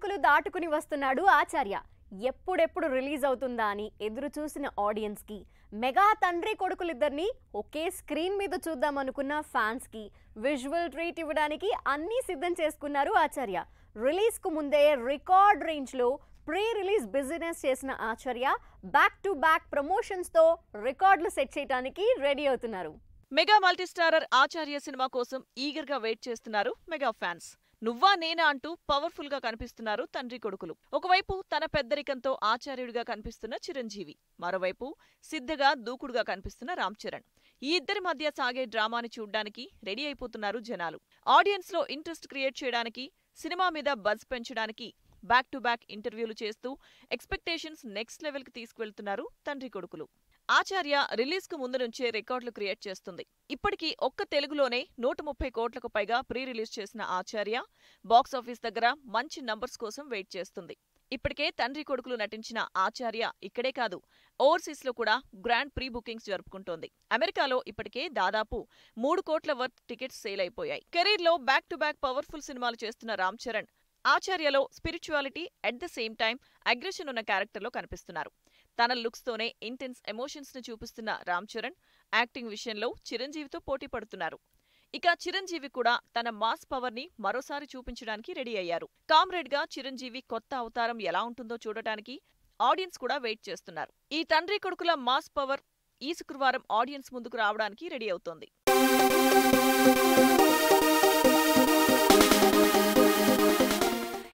ర్యాంకులు దాటుకుని వస్తున్నాడు ఆచార్య ఎప్పుడెప్పుడు రిలీజ్ అవుతుందా అని ఎదురు చూసిన ఆడియన్స్కి మెగా తండ్రి కొడుకులిద్దరిని ఒకే స్క్రీన్ మీద చూద్దామనుకున్న ఫ్యాన్స్కి విజువల్ ట్రీట్ ఇవ్వడానికి అన్నీ సిద్ధం చేసుకున్నారు ఆచార్య రిలీజ్కు ముందే రికార్డ్ రేంజ్లో ప్రీ రిలీజ్ బిజినెస్ చేసిన ఆచార్య బ్యాక్ టు బ్యాక్ ప్రమోషన్స్తో రికార్డులు సెట్ చేయడానికి రెడీ అవుతున్నారు మెగా మల్టీస్టారర్ ఆచార్య సినిమా కోసం ఈగర్ గా వెయిట్ చేస్తున్నారు మెగా ఫ్యాన్స్ నువ్వా నేనా అంటూ పవర్ఫుల్ గా కనిపిస్తున్నారు తండ్రి కొడుకులు ఒకవైపు తన పెద్దరికంతో ఆచార్యుడిగా కనిపిస్తున్న చిరంజీవి మరోవైపు సిద్ధగా దూకుడుగా కనిపిస్తున్న రామ్ చరణ్ ఈ ఇద్దరి మధ్య సాగే డ్రామాని చూడ్డానికి రెడీ అయిపోతున్నారు జనాలు ఆడియన్స్ లో ఇంట్రెస్ట్ క్రియేట్ చేయడానికి సినిమా మీద బజ్ పెంచడానికి బ్యాక్ టు బ్యాక్ ఇంటర్వ్యూలు చేస్తూ ఎక్స్పెక్టేషన్స్ నెక్స్ట్ లెవెల్ కి తీసుకువెళ్తున్నారు తండ్రి కొడుకులు ఆచార్య రిలీజ్ కు ముందు నుంచే రికార్డులు క్రియేట్ చేస్తుంది ఇప్పటికీ ఒక్క తెలుగులోనే నూట ముప్పై కోట్లకు పైగా ప్రీ రిలీజ్ చేసిన ఆచార్య బాక్సాఫీస్ దగ్గర మంచి నంబర్స్ కోసం వెయిట్ చేస్తుంది ఇప్పటికే తండ్రి కొడుకులు నటించిన ఆచార్య ఇక్కడే కాదు ఓవర్సీస్ లో కూడా గ్రాండ్ ప్రీ బుకింగ్స్ జరుపుకుంటోంది అమెరికాలో ఇప్పటికే దాదాపు మూడు కోట్ల వర్త్ టికెట్స్ సేల్ అయిపోయాయి కెరీర్ లో బ్యాక్ టు బ్యాక్ పవర్ఫుల్ సినిమాలు చేస్తున్న రామ్ చరణ్ ఆచార్యలో spirituality at the same time aggression ఉన్న క్యారెక్టర్లో కనిపిస్తున్నారు తన లుక్స్ తోనే ఇంటెన్స్ ఎమోషన్స్ ని చూపిస్తున్న రామ్ చరణ్ యాక్టింగ్ విషయంలో చిరంజీవితో పోటీ పడుతున్నారు ఇక చిరంజీవి కూడా తన మాస్ పవర్ ని మరోసారి చూపించడానికి రెడీ అయ్యారు కామ్రేడ్ గా చిరంజీవి కొత్త అవతారం ఎలా ఉంటుందో చూడటానికి ఆడియన్స్ కూడా వెయిట్ చేస్తున్నారు ఈ తండ్రి కొడుకుల మాస్ పవర్ ఈ శుక్రవారం ఆడియన్స్ ముందుకు రావడానికి రెడీ అవుతోంది